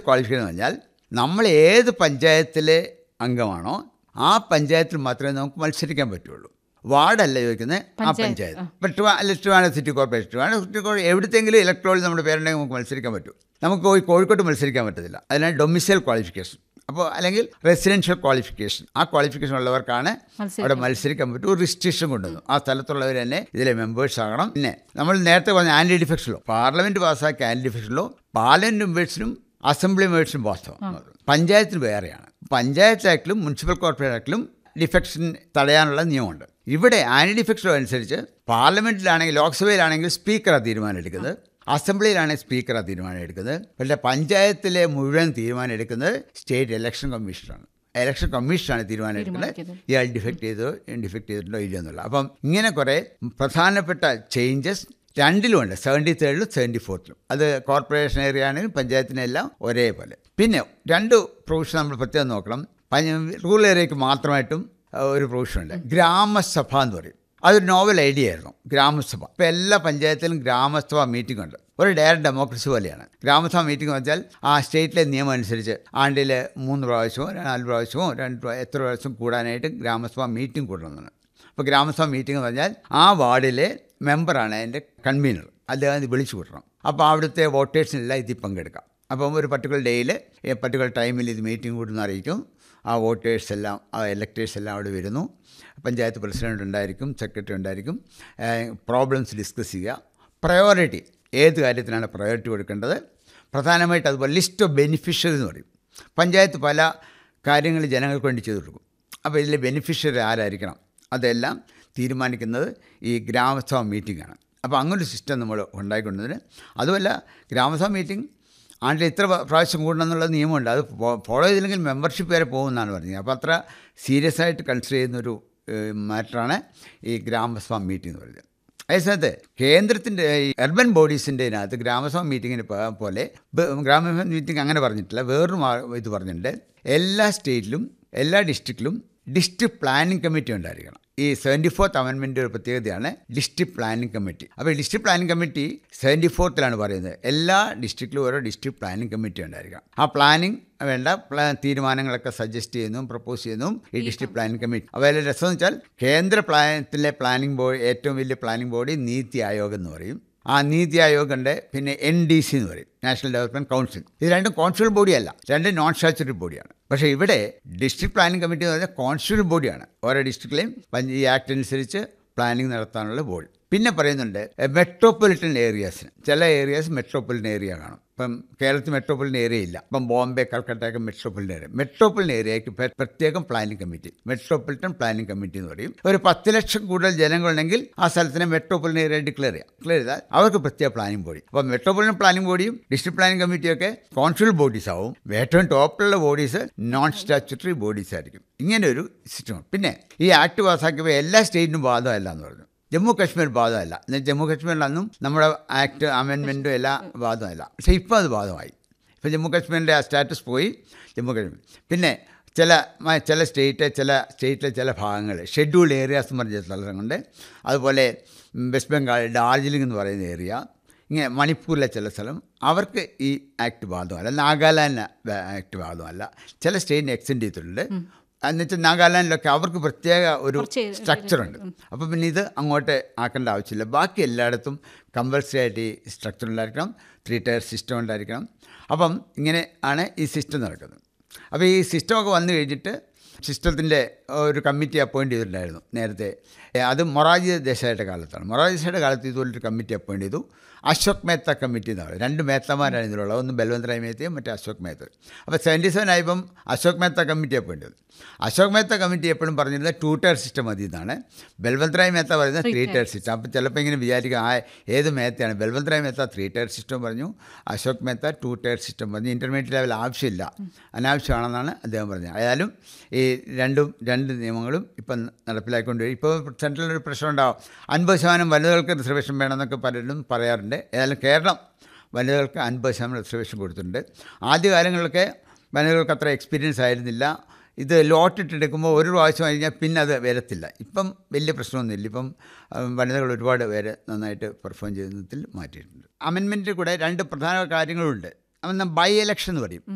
qualification എന്ന് പറഞ്ഞാൽ നമ്മൾ ഏത് പഞ്ചായത്തിലെ അംഗമാണോ ആ പഞ്ചായത്തിൽ മാത്രമേ നമുക്ക് മത്സരിക്കാൻ പറ്റുള്ളൂ വാർഡല്ല ചോദിക്കുന്നത് ആ പഞ്ചായത്ത് ഇപ്പം ട്രിവാ അല്ല Trivandrum city corporation Trivandrum city corporation എവിടത്തെങ്കിലും ഇലക്ട്രോളിൽ നമ്മുടെ പേരുണ്ടെങ്കിൽ നമുക്ക് മത്സരിക്കാൻ പറ്റും നമുക്ക് പോയി കോഴിക്കോട്ട് മത്സരിക്കാൻ പറ്റത്തില്ല അതിനാണ് ഡൊമിസൈൽ ക്വാളിഫിക്കേഷൻ അപ്പോൾ അല്ലെങ്കിൽ റെസിഡൻഷ്യൽ ക്വാളിഫിക്കേഷൻ ആ ക്വാളിഫിക്കേഷൻ ഉള്ളവർക്കാണ് അവിടെ മത്സരിക്കാൻ പറ്റും ഒരു റിസ്ട്രിക്ഷൻ കൊണ്ടുവന്നു ആ സ്ഥലത്തുള്ളവർ തന്നെ ഇതിലെ മെമ്പേഴ്സ് ആകണം പിന്നെ നമ്മൾ നേരത്തെ പറഞ്ഞ ആൻറ്റി ഡിഫെക്ഷൻ ലോ പാർലമെന്റ് പാസ്സാക്കിയ ആൻറ്റി ഡിഫെക്ഷൻ ലോ പാർലമെന്റ് മെമ്പേഴ്സിനും അസംബ്ലി മെമ്പേഴ്സിനും വാസ്തവം പഞ്ചായത്തിന് വേറെയാണ് പഞ്ചായത്ത് ആക്ടിലും മുനിസിപ്പൽ കോർപ്പറേഷൻ ആക്ടിലും ഡിഫെക്ഷൻ തടയാനുള്ള നിയമമുണ്ട് ഇവിടെ ആൻറ്റി ഡിഫെക്ഷൻ ലോ അനുസരിച്ച് പാർലമെന്റിലാണെങ്കിൽ ലോക്സഭയിലാണെങ്കിൽ സ്പീക്കറാണ് തീരുമാനം എടുക്കുന്നത് അസംബ്ലിയിലാണെങ്കിൽ സ്പീക്കറാണ് തീരുമാനം എടുക്കുന്നത് പക്ഷേ പഞ്ചായത്തിലെ മുഴുവൻ തീരുമാനം എടുക്കുന്നത് സ്റ്റേറ്റ് ഇലക്ഷൻ കമ്മീഷനാണ് ഇലക്ഷൻ കമ്മീഷനാണ് തീരുമാനം എടുക്കുന്നത് ഇയാൾ ഡിഫക്റ്റ് ചെയ്തോ ഡിഫക്റ്റ് ചെയ്തിട്ടുണ്ടോ ഇല്ലയോ എന്നുള്ള അപ്പം ഇങ്ങനെ കുറേ പ്രധാനപ്പെട്ട ചേഞ്ചസ് രണ്ടിലുമുണ്ട് സെവൻറ്റി തേർഡിലും സെവൻറ്റി ഫോർത്തിലും അത് കോർപ്പറേഷൻ ഏരിയ ആണെങ്കിലും പഞ്ചായത്തിനെല്ലാം ഒരേപോലെ പിന്നെ രണ്ട് പ്രൊവിഷൻ നമ്മൾ പ്രത്യേകം നോക്കണം റൂറൽ ഏരിയയ്ക്ക് മാത്രമായിട്ടും അഹ്, ഒരു പ്രൊവിഷൻ ഉണ്ട് ഗ്രാമസഭ എന്ന് പറയും അതൊരു നോവൽ ഐഡിയ ആയിരുന്നു ഗ്രാമസഭ ഇപ്പോൾ എല്ലാ പഞ്ചായത്തിലും ഗ്രാമസഭ മീറ്റിംഗ് ഉണ്ട് ഒരു ഡയറക്റ്റ് ഡെമോക്രസി പോലെയാണ് ഗ്രാമസഭ മീറ്റിംഗ് എന്ന് വെച്ചാൽ ആ സ്റ്റേറ്റിലെ നിയമം അനുസരിച്ച് ആണ്ടിൽ മൂന്ന് പ്രാവശ്യമോ നാല് പ്രാവശ്യമോ രണ്ട് പ്രാ- എത്ര പ്രാവശ്യം കൂടാനായിട്ട് ഗ്രാമസഭ മീറ്റിംഗ് കൂടണമെന്നാണ് അപ്പോൾ ഗ്രാമസഭ മീറ്റിംഗ് എന്ന് പറഞ്ഞാൽ ആ വാർഡിലെ മെമ്പറാണ് അതിൻ്റെ കൺവീനർ അദ്ദേഹം ഇത് വിളിച്ചു കൂട്ടണം അപ്പോൾ അവിടുത്തെ വോട്ടേഴ്സിനെല്ലാം ഇതിൽ പങ്കെടുക്കാം അപ്പം ഒരു പർട്ടിക്കുലർ ഡേയിൽ പർട്ടിക്കുലർ ടൈമിൽ ഇത് മീറ്റിംഗ് കൂടുന്ന അറിയിക്കും ആ വോട്ടേഴ്സ് എല്ലാം ആ ഇലക്ടേഴ്സ് എല്ലാം അവിടെ വരുന്നു പഞ്ചായത്ത് പ്രസിഡന്റ് ഉണ്ടായിരിക്കും സെക്രട്ടറി ഉണ്ടായിരിക്കും പ്രോബ്ലംസ് ഡിസ്കസ് ചെയ്യുക പ്രയോറിറ്റി ഏത് കാര്യത്തിനാണ് പ്രയോറിറ്റി കൊടുക്കേണ്ടത് പ്രധാനമായിട്ട് അതുപോലെ ലിസ്റ്റ് ഓഫ് ബെനിഫിഷ്യറി എന്ന് പറയും പഞ്ചായത്ത് പല കാര്യങ്ങൾ ജനങ്ങൾക്ക് വേണ്ടി ചെയ്തു കൊടുക്കും അപ്പോൾ ഇതിലെ ബെനിഫിഷ്യറി ആരായിരിക്കണം അതെല്ലാം തീരുമാനിക്കുന്നത് ഈ ഗ്രാമസഭ മീറ്റിംഗാണ് അപ്പോൾ അങ്ങനൊരു സിസ്റ്റം നമ്മൾ ഉണ്ടായിക്കൊണ്ടതിന് അതുമല്ല ഗ്രാമസഭ മീറ്റിംഗ് ആണ്ടിൽ ഇത്ര പ്ര- പ്രാവശ്യം കൂടണം എന്നുള്ള നിയമമുണ്ട് അത് ഫോളോ ചെയ്തില്ലെങ്കിൽ മെമ്പർഷിപ്പ് വരെ പോകുമെന്നാണ് പറഞ്ഞത് അപ്പോൾ അത്ര സീരിയസ് ആയിട്ട് കൺസിഡർ ചെയ്യുന്നൊരു മാറ്ററാണ് ഈ ഗ്രാമസഭ മീറ്റിംഗ് എന്ന് പറയുന്നത് അതേസമയത്ത് കേന്ദ്രത്തിൻ്റെ ഈ അർബൻ ബോഡീസിൻ്റെ ഇതിനകത്ത് ഗ്രാമസഭ മീറ്റിങ്ങിന് പ- പോലെ ബ- ഗ്രാമസഭ മീറ്റിംഗ് അങ്ങനെ പറഞ്ഞിട്ടില്ല വേറൊരു മാ- ഇത് പറഞ്ഞിട്ടുണ്ട് എല്ലാ സ്റ്റേറ്റിലും എല്ലാ ഡിസ്ട്രിക്റ്റിലും ഡിസ്ട്രിക്ട് പ്ലാനിംഗ് കമ്മിറ്റി ഉണ്ടായിരിക്കണം ഈ സെവൻറ്റി ഫോർത്ത് അമെൻമെൻ്റ് ഒരു പ്രത്യേകതയാണ് ഡിസ്ട്രിക്ട് പ്ലാനിംഗ് കമ്മിറ്റി അപ്പോൾ ഡിസ്ട്രിക്ട് പ്ലാനിംഗ് കമ്മിറ്റി സെവൻറ്റി ഫോർത്തിലാണ് പറയുന്നത് എല്ലാ ഡിസ്ട്രിക്റ്റിലും ഓരോ ഡിസ്ട്രിക്ട് പ്ലാനിംഗ് കമ്മിറ്റി ഉണ്ടായിരിക്കണം ആ പ്ലാനിംഗ് വേണ്ട പ്ലാ തീരുമാനങ്ങളൊക്കെ സജസ്റ്റ് ചെയ്യുന്നതും പ്രപ്പോസ് ചെയ്യുന്നതും ഈ ഡിസ്ട്രിക്ട് പ്ലാനിംഗ് കമ്മിറ്റി അപ്പോൾ അതിലെ രസം എന്ന് വെച്ചാൽ കേന്ദ്ര പ്ലാനത്തിലെ പ്ലാനിംഗ് ബോഡി ഏറ്റവും വലിയ പ്ലാനിംഗ് ബോഡി നീതി ആയോഗ് എന്ന് പറയും ആ നീതി ആയോഗ് ഉണ്ട് പിന്നെ എൻ ഡി സി എന്ന് പറയും നാഷണൽ ഡെവലപ്മെൻറ്റ് കൗൺസിൽ ഇത് രണ്ടും കോൺസ്റ്റിറ്റ്യൂൾ ബോഡിയല്ല രണ്ടും നോൺ സ്റ്റാച്യൂട്ടറി ബോഡിയാണ് പക്ഷേ ഇവിടെ ഡിസ്ട്രിക്ട് പ്ലാനിംഗ് കമ്മിറ്റി എന്ന് പറഞ്ഞാൽ കോൺസ്റ്റിറ്റ്യൂൾ ബോഡിയാണ് ഓരോ ഡിസ്ട്രിക്റ്റിലെയും പഞ്ച- ഈ ആക്ട് അനുസരിച്ച് പ്ലാനിംഗ് നടത്താനുള്ള ബോഡി പിന്നെ പറയുന്നുണ്ട് മെട്രോപൊളിറ്റൻ ഏരിയാസിന് ചില ഏരിയാസ് മെട്രോപൊളിറ്റൻ ഏരിയ കാണും ഇപ്പം കേരളത്തിൽ മെട്രോപൊളിറ്റൻ ഏരിയ ഇല്ല ഇപ്പം ബോംബെ കൽക്കട്ടയൊക്കെ മെട്രോപൊളിറ്റൻ ഏരിയ മെട്രോപൊളിറ്റൻ ഏരിയയ്ക്ക് പ്ര- പ്രത്യേകം planning committee metropolitan planning committee എന്ന് പറയും ഒരു പത്ത് ലക്ഷം കൂടുതൽ ജനങ്ങളുണ്ടെങ്കിൽ ആ സ്ഥലത്തിനെ മെട്രോപൊളിറ്റൻ ഏരിയ ഡിക്ലെയർ ചെയ്യാം ഡിക്ലെയർ ചെയ്താൽ അവർക്ക് പ്രത്യേക പ്ലാനിംഗ് ബോഡി അപ്പോൾ മെട്രോപൊളിറ്റൻ പ്ലാനിംഗ് ബോഡിയും ഡിസ്ട്രിക്ട് പ്ലാനിംഗ് കമ്മിറ്റിയൊക്കെ കോൺസ്റ്റിറ്റ്യൂൾ ബോഡീസ് ആവും ഏറ്റവും ടോപ്പിലുള്ള ബോഡീസ് നോൺ സ്റ്റാച്യൂട്ടറി ബോഡീസ് ആയിരിക്കും ഇങ്ങനെ ഒരു സിസ്റ്റം പിന്നെ ഈ ആക്ട് പാസ്സാക്കിയപ്പോൾ എല്ലാ സ്റ്റേറ്റിനും ബാധമല്ല എന്ന് പറഞ്ഞു ജമ്മു കാശ്മീർ ബാധമല്ല എന്നാൽ ജമ്മു കാശ്മീരിലൊന്നും നമ്മുടെ ആക്ട് അമെൻമെൻറ്റും എല്ലാം ബാധമല്ല പക്ഷേ ഇപ്പോൾ അത് ബാധമായി ഇപ്പോൾ ജമ്മു കാശ്മീരിൻ്റെ ആ സ്റ്റാറ്റസ് പോയി ജമ്മു കാശ്മീർ പിന്നെ ചില മ- ചില സ്റ്റേറ്റ് ചില സ്റ്റേറ്റിലെ ചില ഭാഗങ്ങൾ ഷെഡ്യൂൾഡ് ഏരിയാസ് എന്ന് പറഞ്ഞ സ്ഥലങ്ങളുണ്ട് അതുപോലെ ഉം, വെസ്റ്റ് ബംഗാൾ ഡാർജിലിംഗ് എന്ന് പറയുന്ന ഏരിയ ഇങ്ങനെ മണിപ്പൂരിലെ ചില സ്ഥലം അവർക്ക് ഈ ആക്ട് ബാധമല്ല നാഗാലാൻഡ് ആക്ട് ബാധമല്ല ചില സ്റ്റേറ്റിന് എക്സ്റ്റെൻഡ് ചെയ്തിട്ടുണ്ട് എന്നുവെച്ചാൽ നാഗാലാൻഡിലൊക്കെ അവർക്ക് പ്രത്യേക ഒരു കുറച്ച് സ്ട്രക്ചറുണ്ട് അപ്പോൾ പിന്നെ ഇത് അങ്ങോട്ട് ആക്കേണ്ട ആവശ്യമില്ല ബാക്കി എല്ലായിടത്തും കമ്പൽസറി ആയിട്ട് ഈ സ്ട്രക്ചർ ഉണ്ടായിരിക്കണം ത്രീ ടയർ സിസ്റ്റം ഉണ്ടായിരിക്കണം അപ്പം ഇങ്ങനെ ആണ് ഈ സിസ്റ്റം നടക്കുന്നത് അപ്പോൾ ഈ സിസ്റ്റമൊക്കെ വന്നു കഴിഞ്ഞിട്ട് സിസ്റ്റത്തിൻ്റെ ഒരു കമ്മിറ്റി അപ്പോയിൻറ്റ് ചെയ്തിട്ടുണ്ടായിരുന്നു നേരത്തെ ഏ, അത് മൊറാജി ദേശായിയുടെ കാലത്താണ് മൊറാജി ദേശായിയുടെ കാലത്ത് ഇതുപോലൊരു കമ്മിറ്റി അപ്പോയിൻറ്റ് ചെയ്തു അശോക് മേത്ത കമ്മിറ്റി എന്ന് പറയും രണ്ട് മേത്തമാരാണ് ഇതിലുള്ളത് ഒന്ന് ബൽവന്ത് റായ് മേത്തയും മറ്റേ അശോക് മേത്ത അപ്പോൾ സെവൻറ്റി സെവൻ ആയപ്പം അശോക് മേത്ത കമ്മിറ്റി അപ്പോയിൻറ്റ് ചെയ്തു അശോക് മേത്ത കമ്മിറ്റി എപ്പോഴും പറഞ്ഞിരുന്നത് ടു ടയർ സിസ്റ്റം മതി എന്നാണ് ബൽവന്ത് റായ് മേത്ത പറയുന്നത് ത്രീ ടയർ സിസ്റ്റം അപ്പോൾ ചിലപ്പോൾ ഇങ്ങനെ വിചാരിക്കും ആ ഏത് മേത്തയാണ് Balwant Rai Mehta three tier system പറഞ്ഞു Ashok Mehta two tier system പറഞ്ഞു ഇൻ്റർമീഡിയറ്റ് ലെവൽ ആവശ്യമില്ല അനാവശ്യമാണെന്നാണ് അദ്ദേഹം പറഞ്ഞത് ആയാലും ഈ രണ്ടും രണ്ട് നിയമങ്ങളും ഇപ്പം നടപ്പിലാക്കിക്കൊണ്ട് വരും ഇപ്പോൾ സെൻട്രലിൽ ഒരു പ്രശ്നം ഉണ്ടാവും അൻപത് ശതമാനം വനിതകൾക്ക് റിസർവേഷൻ വേണമെന്നൊക്കെ പലരും പറയാറുണ്ട് ഏതായാലും കേരളം വനിതകൾക്ക് അൻപത് ശതമാനം റിസർവേഷൻ കൊടുത്തിട്ടുണ്ട് ആദ്യകാലങ്ങളിലൊക്കെ വനിതകൾക്ക് അത്ര എക്സ്പീരിയൻസ് ആയിരുന്നില്ല ഇത് ലോട്ടിട്ടെടുക്കുമ്പോൾ ഒരു പ്രാവശ്യം കഴിഞ്ഞാൽ പിന്നെ അത് വരത്തില്ല ഇപ്പം വലിയ പ്രശ്നമൊന്നുമില്ല ഇപ്പം ഉം, വനിതകൾ ഒരുപാട് പേര് നന്നായിട്ട് പെർഫോം ചെയ്യുന്നതിൽ മാറ്റിയിട്ടുണ്ട് അമെൻമെൻറ്റിൽ കൂടെ രണ്ട് പ്രധാന കാര്യങ്ങളുണ്ട് അന്ന് ബൈ ഇലക്ഷൻ എന്ന് പറയും